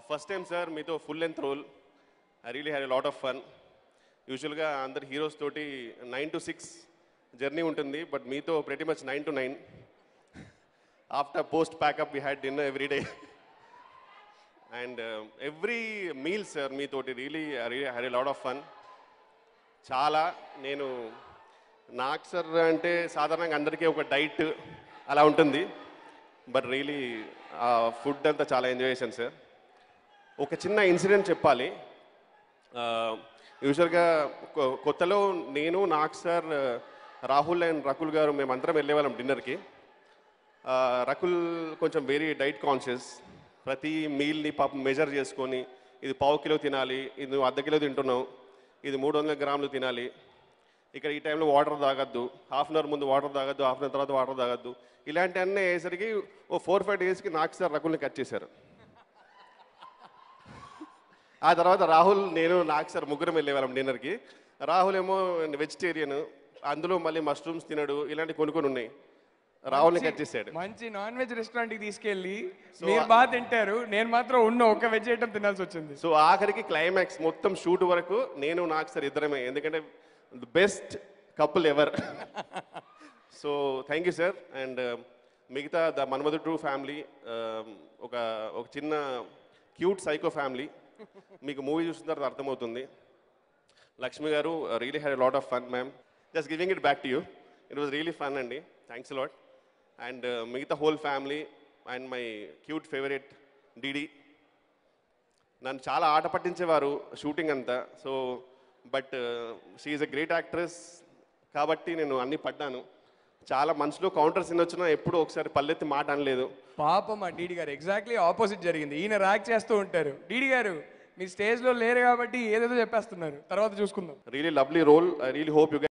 first time sir మీతో full length role I really had lot of fun యూజువల్గా అందరు heroes తోటి nine to six journey ఉంటుంది but మీతో ప్రతి much nine to nine after post packup we had dinner every day and every meal sir మీతోటి really had a lot of fun చాలా నేను నాకు సార్ అంటే సాధారణంగా అందరికీ ఒక డైట్ అలా ఉంటుంది బట్ రియలీ ఆ ఫుడ్ అంతా చాలా ఎంజాయ్ చేశాను సార్ ఒక చిన్న ఇన్సిడెంట్ చెప్పాలి యూజువల్గా కొ- కొత్తలో నేను నాకు సార్ రాహుల్ అండ్ రకుల్ గారు మేమందరం వెళ్ళేవాళ్ళం డిన్నర్కి ఆ, రకుల్ కొంచెం వెరీ డైట్ కాన్షియస్ ప్రతి మీల్ని పాపం మెజర్ చేసుకొని ఇది పావు కిలో తినాలి ఇది నువ్వు అర్ధ కిలో తింటున్నావు ఇది మూడు వందల గ్రాములు తినాలి ఇక్కడ ఈ టైంలో వాటర్ తాగద్దు హాఫ్ అన్ అవర్ ముందు వాటర్ తాగద్దు హాఫ్ అన్ అవర్ తర్వాత వాటర్ తాగద్దు ఇలాంటివన్నీ అయ్యేసరికి ఓ ఫోర్ ఫైవ్ డేస్కి నాకు సార్ రకుల్ని కట్ చేశారు ఆ తర్వాత రాహుల్ నేను నాకు సార్ ముగ్గురం వెళ్ళేవాళ్ళం డిన్నర్కి రాహుల్ ఏమో వెజిటేరియన్ అందులో మళ్ళీ మష్రూమ్స్ తినడు ఇలాంటి కొన్ని కొన్ని ఉన్నాయి రాహుల్ని కట్ చేశాడు మంచి నాన్ వెజ్ రెస్టారెంట్ కి తీసుకెళ్ళి So, మీరు ఆ- బాగా తింటారు నేను మాత్రం ఉన్న ఒక్క వెజ్ ఐటమ్ తినాల్సి వచ్చింది సో ఆఖరికి క్లైమాక్స్ మొత్తం షూట్ వరకు నేను నాకు సార్ ఇద్దరమే ఎందుకంటే best couple ever so thank you sir and మిగతా ద మన్మధు ట్రూ ఫ్యామిలీ ఒక ఒక చిన్న క్యూట్ సైకో ఫ్యామిలీ మీకు మూవీ చూసిన తర్వాత అర్థమవుతుంది లక్ష్మి గారు really had lot of fun ma'am just giving it back to you it was really fun అండి థ్యాంక్స్ లాట్ అండ్ మిగతా whole family and my cute favourite డిడి నన్ను చాలా ఆట పట్టించేవారు షూటింగ్ అంతా so but she a great actress కాబట్టి నేను అన్ని పడ్డాను చాలా మనసులో కౌంటర్స్ వచ్చినా ఎప్పుడూ ఒకసారి పల్లెత్తి మాట అనలేదు పాపం మా డీడీ గారు ఎగ్జాక్ట్లీ ఆపోజిట్ జరిగింది ఈయన ర్యాక్ చేస్తూ ఉంటారు డీడీ గారు మీరు స్టేజ్ లో లేరు కాబట్టి ఏదేదో చెప్పేస్తున్నారు తర్వాత చూసుకుందాం really lovely role I really hope you